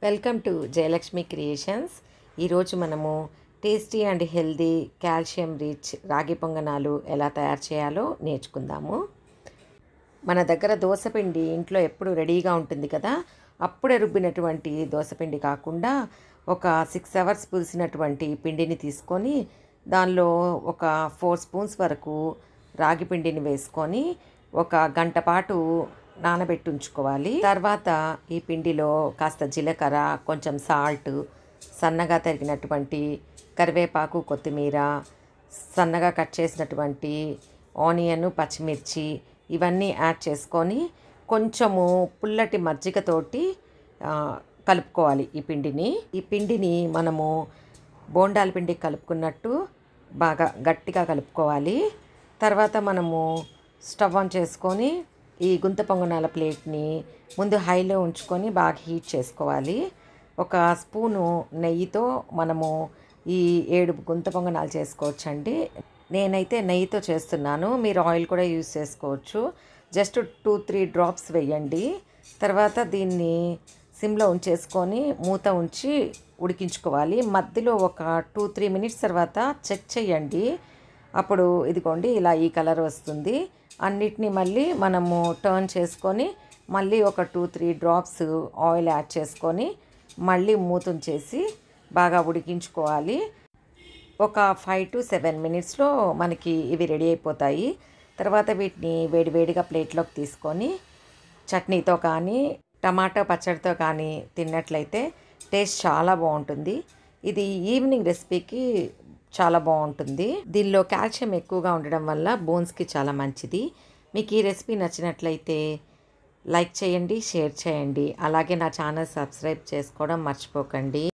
welcome to Jayalakshmi creations ఈరోజు మనము tasty and healthy calcium rich ragi పొంగనాలు ఎలా తయారు చేయాలో నేర్చుకుందాము మన దగ్గర దోసపిండి ఇంట్లో ఎప్పుడు రెడీగా ఉంటుంది కదా అప్పుడే రుబ్బినటువంటి దోసపిండి కాకుండా ఒక సిక్స్ అవర్స్ పులిసినటువంటి పిండిని తీసుకొని దానిలో ఒక ఫోర్ స్పూన్స్ వరకు రాగి పిండిని వేసుకొని ఒక గంట పాటు నానబెట్టి ఉంచుకోవాలి తర్వాత ఈ పిండిలో కాస్త జీలకర్ర కొంచెం సాల్ట్ సన్నగా తరిగినటువంటి కరివేపాకు కొత్తిమీర సన్నగా కట్ చేసినటువంటి ఆనియన్ పచ్చిమిర్చి ఇవన్నీ యాడ్ చేసుకొని కొంచెము పుల్లటి మజ్జిగతోటి ఆ, కలుపుకోవాలి ఈ పిండిని ఈ పిండిని మనము బోండాల పిండి కలుపుకున్నట్టు బాగా గట్టిగా కలుపుకోవాలి తర్వాత మనము స్టవ్ ఆన్ చేసుకొని ఈ గుంత పొంగనాల ప్లేట్ని ముందు హైలో ఉంచుకొని బాగా హీట్ చేసుకోవాలి ఒక స్పూను నెయ్యితో మనము ఈ ఏడు గుంత పొంగనాలు చేసుకోవచ్చండి నేనైతే నెయ్యితో చేస్తున్నాను మీరు ఆయిల్ కూడా యూస్ చేసుకోవచ్చు జస్ట్ టూ త్రీ డ్రాప్స్ వేయండి తర్వాత దీన్ని సిమ్లో ఉంచేసుకొని మూత ఉంచి ఉడికించుకోవాలి మధ్యలో ఒక టూ త్రీ మినిట్స్ తర్వాత చెక్ చేయండి అప్పుడు ఇదిగోండి ఇలా ఈ కలర్ వస్తుంది అన్నిటినీ మళ్ళీ మనము టర్న్ చేసుకొని మళ్ళీ ఒక two three drops oil add చేసుకొని మళ్ళీ మూతుంచేసి బాగా ఉడికించుకోవాలి ఒక ఫైవ్ టు సెవెన్ మినిట్స్లో మనకి ఇవి రెడీ అయిపోతాయి తర్వాత వీటిని వేడివేడిగా ప్లేట్లోకి తీసుకొని చట్నీతో కానీ టమాటో పచ్చడితో కానీ తిన్నట్లయితే టేస్ట్ చాలా బాగుంటుంది ఇది ఈవినింగ్ రెసిపీకి చాలా బాగుంటుంది దీనిలో కాల్షియం ఎక్కువగా ఉండడం వల్ల బోన్స్కి చాలా మంచిది మీకు ఈ రెసిపీ నచ్చినట్లయితే లైక్ చేయండి షేర్ చేయండి అలాగే నా ఛానల్ సబ్స్క్రైబ్ చేసుకోవడం మర్చిపోకండి